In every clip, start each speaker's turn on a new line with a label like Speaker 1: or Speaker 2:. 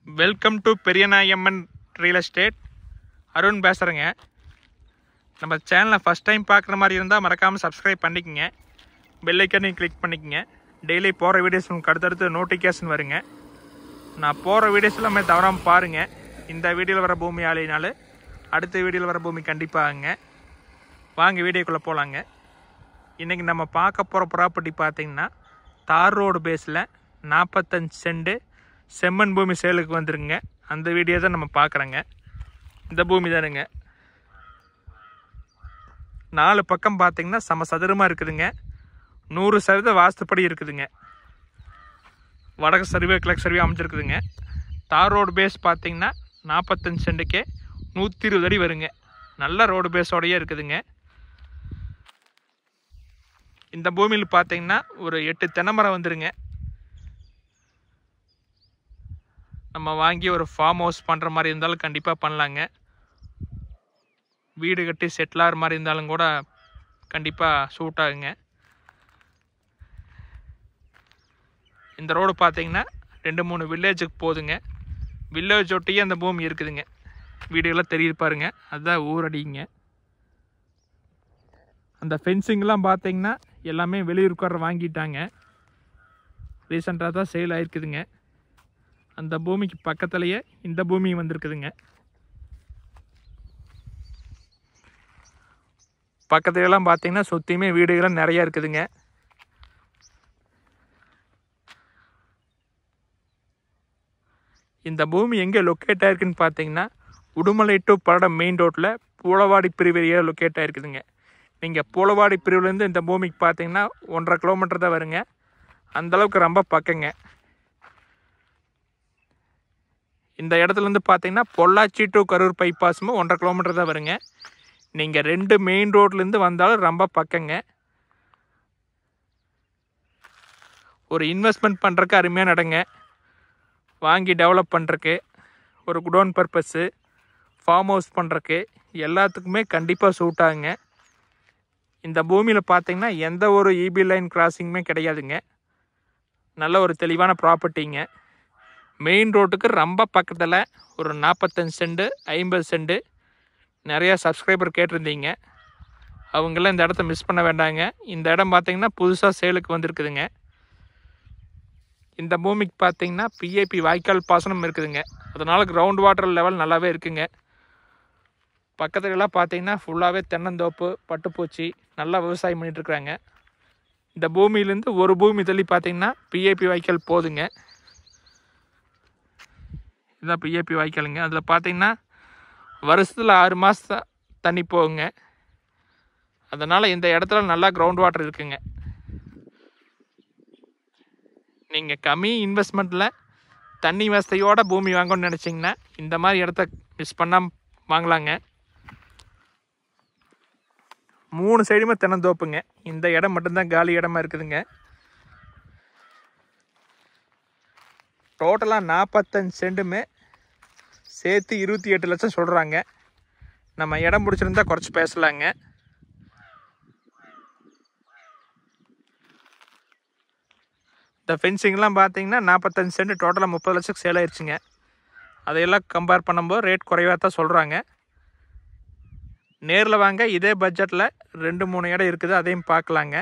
Speaker 1: welcome to Periyanayamman real estate Arun பேசுகிறேங்க நம்ம சேனலை ஃபஸ்ட் டைம் பார்க்குற மாதிரி இருந்தால் மறக்காமல் சப்ஸ்கிரைப் பண்ணிக்கங்க பெல் ஐக்கனையும் கிளிக் பண்ணிக்கங்க டெய்லி போகிற வீடியோஸ் உங்களுக்கு அடுத்தடுத்து நோட்டிஃபிகேஷன் வருங்க நான் போகிற வீடியோஸ் எல்லாமே தவறாமல் பாருங்கள் இந்த வீடியோவில் வர பூமி ஆலையினால அடுத்த வீடியோவில் வர பூமி கண்டிப்பாகங்க வாங்க வீடியோக்குள்ளே போகலாங்க இன்றைக்கி நம்ம பார்க்க போகிற ப்ராப்பர்ட்டி பார்த்தீங்கன்னா தார் ரோடு பேஸில் நாற்பத்தஞ்சு செண்டு செம்மண் பூமி சேலுக்கு வந்துருங்க அந்த வீடியோ தான் நம்ம பார்க்குறோங்க இந்த பூமி தானுங்க நாலு பக்கம் பார்த்தீங்கன்னா சம சதுரமாக இருக்குதுங்க நூறு சதவீத வாஸ்துப்படி இருக்குதுங்க வடக்கு சர்வே கிழக்கு சர்வே அமைஞ்சிருக்குதுங்க தார் ரோடு பேஸ் பார்த்தீங்கன்னா நாற்பத்தஞ்சு சென்ட்டுக்கே நூற்றி இருபது அடி வருங்க நல்ல ரோடு பேஸோடையே இருக்குதுங்க இந்த பூமியில் பார்த்தீங்கன்னா ஒரு எட்டு தென்னை மரம் வந்துருங்க நம்ம வாங்கி ஒரு ஃபார்ம் ஹவுஸ் பண்ணுற மாதிரி இருந்தாலும் கண்டிப்பாக பண்ணலாங்க வீடு கட்டி செட்டில் ஆகிற மாதிரி இருந்தாலும் கூட கண்டிப்பாக சூட் ஆகுங்க இந்த ரோடு பார்த்தீங்கன்னா ரெண்டு மூணு வில்லேஜுக்கு போகுதுங்க வில்லேஜ் ஒட்டியே அந்த பூமி இருக்குதுங்க வீடுகள்லாம் தெரியுது பாருங்க அதுதான் ஊரடிங்க அந்த ஃபென்சிங்லாம் பார்த்தீங்கன்னா எல்லாமே வெளியூருக்கார வாங்கிட்டாங்க ரீசெண்டாக தான் சேல் ஆயிருக்குதுங்க அந்த பூமிக்கு பக்கத்துலேயே இந்த பூமி வந்திருக்குதுங்க பக்கத்துலலாம் பார்த்தீங்கன்னா சுற்றியுமே வீடுகள்லாம் நிறையா இருக்குதுங்க இந்த பூமி எங்கே லொக்கேட் ஆயிருக்குன்னு பார்த்தீங்கன்னா உடுமலை டு படம் மெயின் ரோட்டில் பூளவாடி பிரிவு ஏரியா லொக்கேட் ஆயிருக்குதுங்க நீங்கள் பூளவாடி பிரிவுலேருந்து இந்த பூமிக்கு பார்த்தீங்கன்னா ஒன்றரை கிலோமீட்டர் தான் வருங்க அந்தளவுக்கு ரொம்ப பக்கங்க இந்த இடத்துலேருந்து பார்த்தீங்கன்னா பொள்ளாச்சி டு கரூர் பைபாஸும் ஒன்றரை கிலோமீட்டர் தான் வருங்க நீங்கள் ரெண்டு மெயின் ரோட்லேருந்து வந்தாலும் ரொம்ப பக்கங்க ஒரு இன்வெஸ்ட்மெண்ட் பண்ணுறக்கு அருமையான இடங்க வாங்கி டெவலப் பண்ணுறக்கு ஒரு குடோன் பர்பஸ்ஸு ஃபார்ம் ஹவுஸ் பண்ணுறக்கு எல்லாத்துக்குமே கண்டிப்பாக சூட் ஆகுங்க இந்த பூமியில் பார்த்தீங்கன்னா எந்த ஒரு இபி லைன் கிராசிங்குமே கிடையாதுங்க நல்ல ஒரு தெளிவான ப்ராப்பர்ட்டிங்க மெயின் ரோட்டுக்கு ரொம்ப பக்கத்தில் ஒரு நாற்பத்தஞ்சு சென்டு ஐம்பது சென்டு நிறையா சப்ஸ்கிரைபர் கேட்டிருந்தீங்க அவங்களாம் இந்த இடத்த மிஸ் பண்ண வேண்டாங்க இந்த இடம் பார்த்தீங்கன்னா புதுசாக சேலுக்கு வந்திருக்குதுங்க இந்த பூமிக்கு பார்த்தீங்கன்னா பிஏபி வாய்க்கால் பாசனம் இருக்குதுங்க அதனால் கிரவுண்ட் வாட்டர் லெவல் நல்லாவே இருக்குங்க பக்கத்துலலாம் பார்த்தீங்கன்னா ஃபுல்லாகவே தென்னந்தோப்பு பட்டுப்பூச்சி நல்லா விவசாயம் பண்ணிகிட்ருக்குறாங்க இந்த பூமியிலேருந்து ஒரு பூமி தள்ளி பார்த்தீங்கன்னா பிஏபி வாய்க்கால் போதுங்க இதுதான் பிஏபி வாய்க்காலுங்க அதில் பார்த்தீங்கன்னா வருஷத்தில் ஆறு மாதம் தண்ணி போகுங்க அதனால் இந்த இடத்துல நல்லா கிரவுண்ட் வாட்டர் இருக்குங்க நீங்கள் கம்மி இன்வெஸ்ட்மெண்ட்டில் தண்ணி வசதியோட பூமி வாங்கணும்னு நினச்சிங்கன்னா இந்த மாதிரி இடத்த மிஸ் பண்ணாமல் வாங்கலாங்க மூணு சைடுமே தென்னந்தோப்புங்க இந்த இடம் மட்டும்தான் காலி இடமா இருக்குதுங்க டோட்டலாக நாற்பத்தஞ்சு சென்ட்டுமே சேர்த்து இருபத்தி எட்டு லட்சம் சொல்கிறாங்க நம்ம இடம் பிடிச்சிருந்தா குறைச்சி பேசலாங்க இந்த ஃபென்சிங்லாம் பார்த்தீங்கன்னா நாற்பத்தஞ்சு சென்ட் டோட்டலாக முப்பது லட்சத்துக்கு சேல் ஆயிடுச்சுங்க அதையெல்லாம் கம்பேர் பண்ணும்போது ரேட் குறைவாக தான் சொல்கிறாங்க நேரில் வாங்க இதே பட்ஜெட்டில் ரெண்டு மூணு இடம் இருக்குது அதையும் பார்க்கலாங்க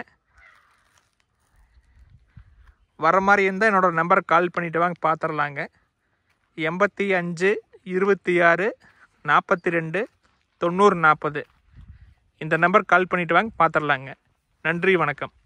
Speaker 1: வர மாதிரி இருந்தால் என்னோடய நம்பருக்கு கால் பண்ணிவிட்டு வாங்க பார்த்துடலாங்க எண்பத்தி அஞ்சு இருபத்தி ஆறு நாற்பத்தி ரெண்டு தொண்ணூறு நாற்பது இந்த நம்பருக்கு கால் பண்ணிவிட்டு வாங்க பார்த்துடலாங்க நன்றி வணக்கம்